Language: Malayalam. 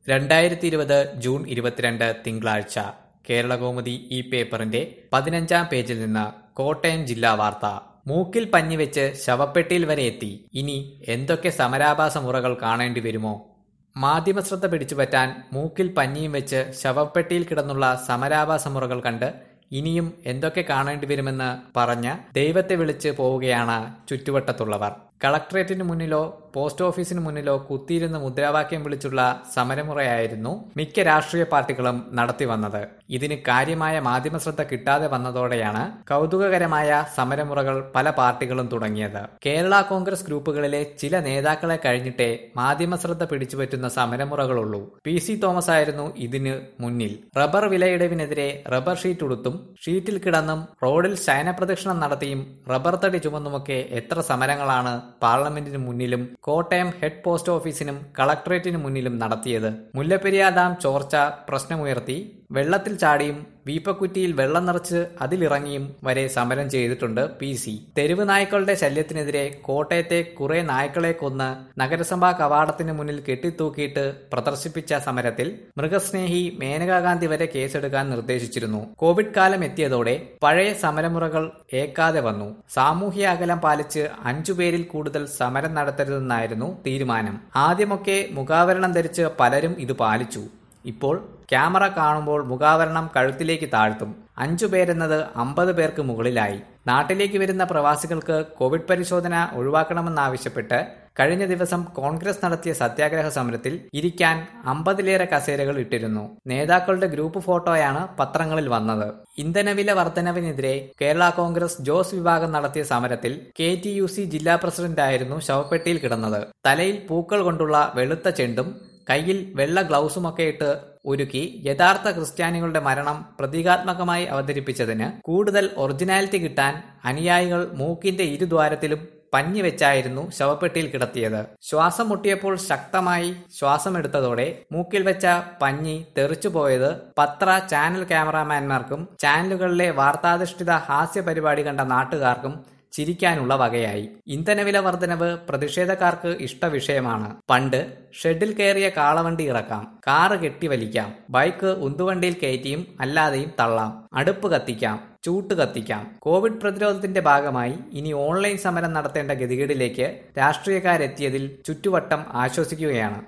രണ്ടായിരത്തി ഇരുപത് ജൂൺ ഇരുപത്തിരണ്ട് തിങ്കളാഴ്ച കേരളകൗമുദി ഈ പേപ്പറിന്റെ പതിനഞ്ചാം പേജിൽ നിന്ന് കോട്ടയം ജില്ലാ വാർത്ത മൂക്കിൽ പഞ്ഞിവെച്ച് ശവപ്പെട്ടിയിൽ വരെ എത്തി ഇനി എന്തൊക്കെ സമരാഭാസ മുറകൾ കാണേണ്ടി വരുമോ മാധ്യമശ്രദ്ധ പിടിച്ചുപറ്റാൻ മൂക്കിൽ പഞ്ഞിയും വെച്ച് ശവപ്പെട്ടിയിൽ കിടന്നുള്ള സമരാഭാസ മുറകൾ കണ്ട് ഇനിയും എന്തൊക്കെ കാണേണ്ടി വരുമെന്ന് പറഞ്ഞ് ദൈവത്തെ വിളിച്ച് പോവുകയാണ് ചുറ്റുവട്ടത്തുള്ളവർ കളക്ടറേറ്റിന് മുന്നിലോ പോസ്റ്റ് ഓഫീസിന് മുന്നിലോ കുത്തിയിരുന്ന് മുദ്രാവാക്യം വിളിച്ചുള്ള സമരമുറയായിരുന്നു മിക്ക രാഷ്ട്രീയ പാർട്ടികളും നടത്തി വന്നത് ഇതിന് കാര്യമായ മാധ്യമശ്രദ്ധ കിട്ടാതെ വന്നതോടെയാണ് കൗതുകകരമായ സമരമുറകൾ പല പാർട്ടികളും തുടങ്ങിയത് കേരള കോൺഗ്രസ് ഗ്രൂപ്പുകളിലെ ചില നേതാക്കളെ കഴിഞ്ഞിട്ടേ മാധ്യമശ്രദ്ധ പിടിച്ചുപറ്റുന്ന സമരമുറകളുള്ളൂ പി സി തോമസ് ആയിരുന്നു ഇതിന് മുന്നിൽ റബ്ബർ വിലയിടിവിനെതിരെ റബ്ബർ ഷീറ്റ് ഉടുത്തും ഷീറ്റിൽ കിടന്നും റോഡിൽ ശയനപ്രദക്ഷിണം നടത്തിയും റബ്ബർ തടി ചുമന്നുമൊക്കെ എത്ര സമരങ്ങളാണ് പാർലമെന്റിന് മുന്നിലും കോട്ടയം ഹെഡ് പോസ്റ്റ് ഓഫീസിനും കളക്ടറേറ്റിന് മുന്നിലും നടത്തിയത് മുല്ലപ്പെരിയാർ ഡാം ചോർച്ച പ്രശ്നമുയർത്തി വെള്ളത്തിൽ ചാടിയും വീപ്പക്കുറ്റിയിൽ വെള്ളം നിറച്ച് അതിലിറങ്ങിയും വരെ സമരം ചെയ്തിട്ടുണ്ട് പി സി തെരുവ് നായ്ക്കളുടെ ശല്യത്തിനെതിരെ കോട്ടയത്തെ കുറെ നായ്ക്കളെ കൊന്ന് നഗരസഭാ കവാടത്തിന് മുന്നിൽ കെട്ടിത്തൂക്കിയിട്ട് പ്രദർശിപ്പിച്ച സമരത്തിൽ മൃഗസ്നേഹി മേനകാ ഗാന്ധി വരെ കേസെടുക്കാൻ നിർദ്ദേശിച്ചിരുന്നു കോവിഡ് കാലം എത്തിയതോടെ പഴയ സമരമുറകൾ ഏക്കാതെ വന്നു സാമൂഹ്യ അകലം പാലിച്ച് അഞ്ചു പേരിൽ കൂടുതൽ സമരം നടത്തരുതെന്നായിരുന്നു തീരുമാനം ആദ്യമൊക്കെ മുഖാവരണം ധരിച്ച് പലരും ഇത് പാലിച്ചു ഇപ്പോൾ ക്യാമറ കാണുമ്പോൾ മുഖാവരണം കഴുത്തിലേക്ക് താഴ്ത്തും അഞ്ചു പേരെന്നത് അമ്പത് പേർക്ക് മുകളിലായി നാട്ടിലേക്ക് വരുന്ന പ്രവാസികൾക്ക് കോവിഡ് പരിശോധന ഒഴിവാക്കണമെന്നാവശ്യപ്പെട്ട് കഴിഞ്ഞ ദിവസം കോൺഗ്രസ് നടത്തിയ സത്യാഗ്രഹ സമരത്തിൽ ഇരിക്കാൻ അമ്പതിലേറെ കസേരകൾ ഇട്ടിരുന്നു നേതാക്കളുടെ ഗ്രൂപ്പ് ഫോട്ടോയാണ് പത്രങ്ങളിൽ വന്നത് ഇന്ധനവില വർധനവിനെതിരെ കേരള കോൺഗ്രസ് ജോസ് വിഭാഗം നടത്തിയ സമരത്തിൽ കെ ടി യു സി ജില്ലാ പ്രസിഡന്റായിരുന്നു ശവപ്പെട്ടിയിൽ കിടന്നത് തലയിൽ പൂക്കൾ കൊണ്ടുള്ള വെളുത്ത ചെണ്ടും കയ്യിൽ വെള്ള ഗ്ലൗസുമൊക്കെ ഇട്ട് ഒരുക്കി യഥാർത്ഥ ക്രിസ്ത്യാനികളുടെ മരണം പ്രതീകാത്മകമായി അവതരിപ്പിച്ചതിന് കൂടുതൽ ഒറിജിനാലിറ്റി കിട്ടാൻ അനുയായികൾ മൂക്കിന്റെ ഇരുദ്വാരത്തിലും പഞ്ഞി വെച്ചായിരുന്നു ശവപ്പെട്ടിയിൽ കിടത്തിയത് ശ്വാസം മുട്ടിയപ്പോൾ ശക്തമായി ശ്വാസമെടുത്തതോടെ മൂക്കിൽ വെച്ച പഞ്ഞി തെറിച്ചുപോയത് പത്ര ചാനൽ ക്യാമറാമാൻമാർക്കും ചാനലുകളിലെ വാർത്താധിഷ്ഠിത ഹാസ്യ പരിപാടി കണ്ട നാട്ടുകാർക്കും ചിരിക്കാനുള്ള വകയായി ഇന്ധനവില വർധനവ് പ്രതിഷേധക്കാർക്ക് ഇഷ്ടവിഷയമാണ് പണ്ട് ഷെഡിൽ കയറിയ കാളവണ്ടി ഇറക്കാം കാറ് കെട്ടിവലിക്കാം ബൈക്ക് ഉന്തുവണ്ടിയിൽ കയറ്റിയും അല്ലാതെയും തള്ളാം അടുപ്പ് കത്തിക്കാം ചൂട്ട് കത്തിക്കാം കോവിഡ് പ്രതിരോധത്തിന്റെ ഭാഗമായി ഇനി ഓൺലൈൻ സമരം നടത്തേണ്ട ഗതികേടിലേക്ക് രാഷ്ട്രീയക്കാരെത്തിയതിൽ ചുറ്റുവട്ടം ആശ്വസിക്കുകയാണ്